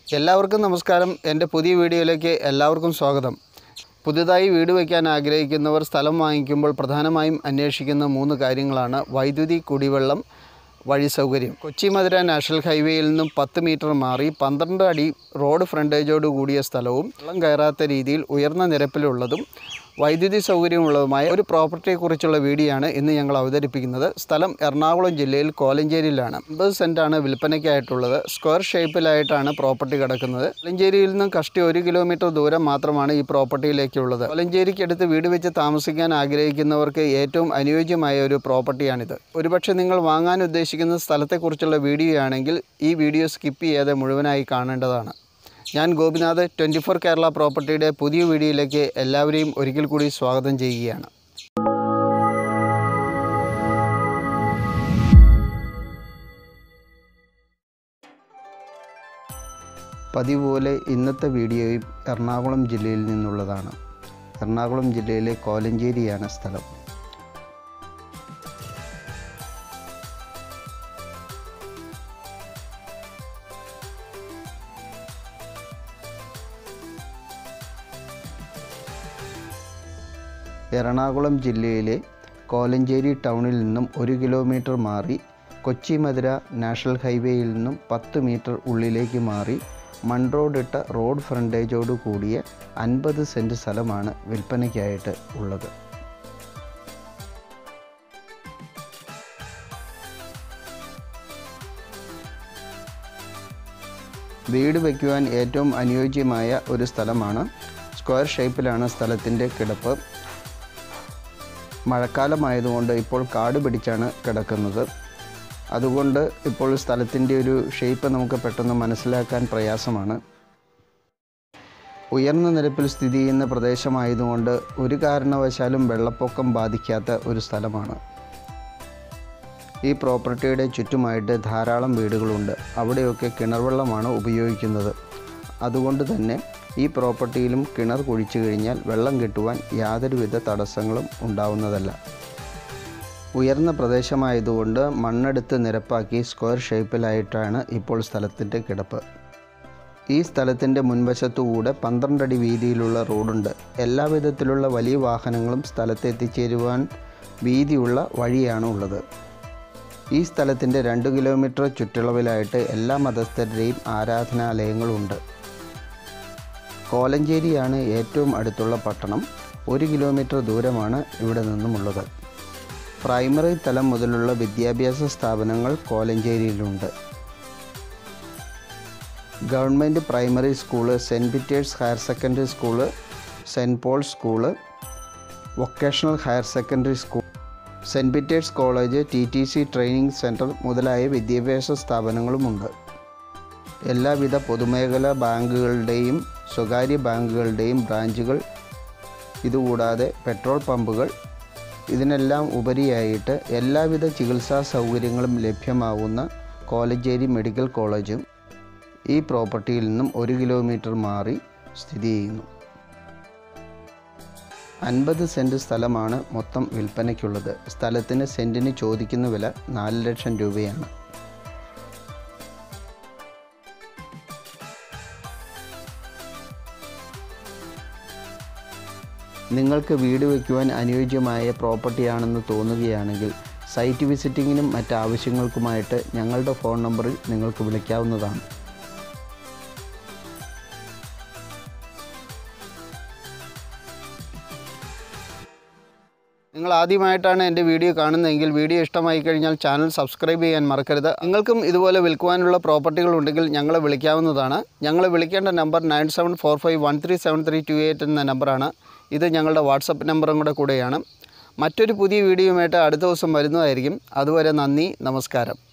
എല്ലാവർക്കും നമസ്കാരം എൻ്റെ പുതിയ വീഡിയോയിലേക്ക് എല്ലാവർക്കും സ്വാഗതം പുതുതായി വീട് വയ്ക്കാൻ ആഗ്രഹിക്കുന്നവർ സ്ഥലം വാങ്ങിക്കുമ്പോൾ പ്രധാനമായും അന്വേഷിക്കുന്ന മൂന്ന് കാര്യങ്ങളാണ് വൈദ്യുതി കുടിവെള്ളം വഴി സൗകര്യം കൊച്ചി മധുര നാഷണൽ ഹൈവേയിൽ നിന്നും പത്ത് മീറ്റർ മാറി പന്ത്രണ്ട് അടി റോഡ് ഫ്രണ്ടേജോട് കൂടിയ സ്ഥലവും വെള്ളം കയറാത്ത രീതിയിൽ ഉയർന്ന നിരപ്പിലുള്ളതും വൈദ്യുതി സൗകര്യമുള്ളതുമായ ഒരു പ്രോപ്പർട്ടിയെക്കുറിച്ചുള്ള വീഡിയോ ആണ് ഇന്ന് ഞങ്ങൾ അവതരിപ്പിക്കുന്നത് സ്ഥലം എറണാകുളം ജില്ലയിൽ കോലഞ്ചേരിയിലാണ് അമ്പത് സെൻറ്റാണ് വിൽപ്പനയ്ക്കായിട്ടുള്ളത് സ്ക്വയർ ഷേപ്പിലായിട്ടാണ് പ്രോപ്പർട്ടി കിടക്കുന്നത് കോലഞ്ചേരിയിൽ നിന്നും കഷ്ടി ഒരു കിലോമീറ്റർ ദൂരം മാത്രമാണ് ഈ പ്രോപ്പർട്ടിയിലേക്കുള്ളത് കോലഞ്ചേരിക്കടുത്ത് വീട് വെച്ച് താമസിക്കാൻ ആഗ്രഹിക്കുന്നവർക്ക് ഏറ്റവും അനുയോജ്യമായ ഒരു പ്രോപ്പർട്ടിയാണിത് ഒരുപക്ഷെ നിങ്ങൾ വാങ്ങാൻ ഉദ്ദേശിക്കുന്ന സ്ഥലത്തെക്കുറിച്ചുള്ള വീഡിയോ ആണെങ്കിൽ ഈ വീഡിയോ സ്കിപ്പ് ചെയ്യാതെ മുഴുവനായി കാണേണ്ടതാണ് ഞാൻ ഗോപിനാഥ് ട്വൻറ്റി ഫോർ കേരള പ്രോപ്പർട്ടിയുടെ പുതിയ വീഡിയോയിലേക്ക് എല്ലാവരെയും ഒരിക്കൽ കൂടി സ്വാഗതം ചെയ്യുകയാണ് പതിവ് പോലെ ഇന്നത്തെ വീഡിയോയും എറണാകുളം ജില്ലയിൽ നിന്നുള്ളതാണ് എറണാകുളം ജില്ലയിലെ കോലഞ്ചേരിയാണ് സ്ഥലം എറണാകുളം ജില്ലയിലെ കോലഞ്ചേരി ടൗണിൽ നിന്നും ഒരു കിലോമീറ്റർ മാറി കൊച്ചി മധുര നാഷണൽ ഹൈവേയിൽ നിന്നും പത്ത് മീറ്റർ ഉള്ളിലേക്ക് മാറി മൺറോഡിട്ട റോഡ് ഫ്രണ്ടേജോട് കൂടിയ അൻപത് സെൻറ്റ് സ്ഥലമാണ് വിൽപ്പനയ്ക്കായിട്ട് ഉള്ളത് വീട് വയ്ക്കുവാൻ ഏറ്റവും അനുയോജ്യമായ ഒരു സ്ഥലമാണ് സ്ക്വയർ ഷേപ്പിലാണ് സ്ഥലത്തിൻ്റെ കിടപ്പ് മഴക്കാലമായതുകൊണ്ട് ഇപ്പോൾ കാട് പിടിച്ചാണ് കിടക്കുന്നത് അതുകൊണ്ട് ഇപ്പോൾ സ്ഥലത്തിൻ്റെ ഒരു ഷേപ്പ് നമുക്ക് പെട്ടെന്ന് മനസ്സിലാക്കാൻ പ്രയാസമാണ് ഉയർന്ന നിരപ്പിൽ സ്ഥിതി ചെയ്യുന്ന പ്രദേശമായതുകൊണ്ട് ഒരു കാരണവശാലും വെള്ളപ്പൊക്കം ബാധിക്കാത്ത ഒരു സ്ഥലമാണ് ഈ പ്രോപ്പർട്ടിയുടെ ചുറ്റുമായിട്ട് ധാരാളം വീടുകളുണ്ട് അവിടെയൊക്കെ കിണർവെള്ളമാണ് ഉപയോഗിക്കുന്നത് അതുകൊണ്ട് തന്നെ ഈ പ്രോപ്പർട്ടിയിലും കിണർ കുഴിച്ചു കഴിഞ്ഞാൽ വെള്ളം കിട്ടുവാൻ യാതൊരുവിധ തടസ്സങ്ങളും ഉണ്ടാവുന്നതല്ല ഉയർന്ന പ്രദേശമായതുകൊണ്ട് മണ്ണെടുത്ത് നിരപ്പാക്കി സ്ക്വയർ ഷേപ്പിലായിട്ടാണ് ഇപ്പോൾ സ്ഥലത്തിൻ്റെ കിടപ്പ് ഈ സ്ഥലത്തിൻ്റെ മുൻവശത്തുകൂടെ പന്ത്രണ്ടടി വീതിയിലുള്ള റോഡുണ്ട് എല്ലാ വിധത്തിലുള്ള വലിയ വാഹനങ്ങളും സ്ഥലത്ത് എത്തിച്ചേരുവാൻ വീതിയുള്ള വഴിയാണ് ഉള്ളത് ഈ സ്ഥലത്തിൻ്റെ രണ്ട് കിലോമീറ്റർ ചുറ്റളവിലായിട്ട് എല്ലാ മതസ്ഥരുടെയും ആരാധനാലയങ്ങളുണ്ട് കോലഞ്ചേരിയാണ് ഏറ്റവും അടുത്തുള്ള പട്ടണം ഒരു കിലോമീറ്റർ ദൂരമാണ് ഇവിടെ നിന്നുമുള്ളത് പ്രൈമറി തലം മുതലുള്ള വിദ്യാഭ്യാസ സ്ഥാപനങ്ങൾ കോലഞ്ചേരിയിലുണ്ട് government primary school saint Peter's higher secondary school saint Paul school vocational higher secondary school saint Peter's college T T C training centre മുതലായ വിദ്യാഭ്യാസ സ്ഥാപനങ്ങളുമുണ്ട് എല്ലാവിധ പൊതുമേഖലാ ബാങ്കുകളുടെയും സ്വകാര്യ ബാങ്കുകളുടെയും ബ്രാഞ്ചുകൾ ഇതുകൂടാതെ പെട്രോൾ പമ്പുകൾ ഇതിനെല്ലാം ഉപരിയായിട്ട് എല്ലാവിധ ചികിത്സാ സൗകര്യങ്ങളും ലഭ്യമാവുന്ന കോലഞ്ചേരി മെഡിക്കൽ കോളേജും ഈ പ്രോപ്പർട്ടിയിൽ നിന്നും ഒരു കിലോമീറ്റർ മാറി സ്ഥിതി ചെയ്യുന്നു അൻപത് സെൻറ്റ് സ്ഥലമാണ് മൊത്തം വിൽപ്പനയ്ക്കുള്ളത് സ്ഥലത്തിന് സെൻറ്റിന് ചോദിക്കുന്ന വില നാല് ലക്ഷം രൂപയാണ് നിങ്ങൾക്ക് വീട് വയ്ക്കുവാൻ അനുയോജ്യമായ പ്രോപ്പർട്ടിയാണെന്ന് തോന്നുകയാണെങ്കിൽ സൈറ്റ് വിസിറ്റിങ്ങിനും മറ്റ് ആവശ്യങ്ങൾക്കുമായിട്ട് ഞങ്ങളുടെ ഫോൺ നമ്പറിൽ നിങ്ങൾക്ക് വിളിക്കാവുന്നതാണ് നിങ്ങൾ ആദ്യമായിട്ടാണ് എൻ്റെ വീഡിയോ കാണുന്നതെങ്കിൽ വീഡിയോ ഇഷ്ടമായി കഴിഞ്ഞാൽ ചാനൽ സബ്സ്ക്രൈബ് ചെയ്യാൻ മറക്കരുത് നിങ്ങൾക്കും ഇതുപോലെ വിൽക്കുവാനുള്ള പ്രോപ്പർട്ടികൾ ഉണ്ടെങ്കിൽ ഞങ്ങളെ വിളിക്കാവുന്നതാണ് ഞങ്ങളെ വിളിക്കേണ്ട number nine seven four five one three seven three two eight എന്ന നമ്പറാണ് ഇത് ഞങ്ങളുടെ വാട്സപ്പ് നമ്പറും കൂടെ കൂടെയാണ് മറ്റൊരു പുതിയ വീഡിയോയുമായിട്ട് അടുത്ത ദിവസം വരുന്നതായിരിക്കും അതുവരെ നന്ദി നമസ്കാരം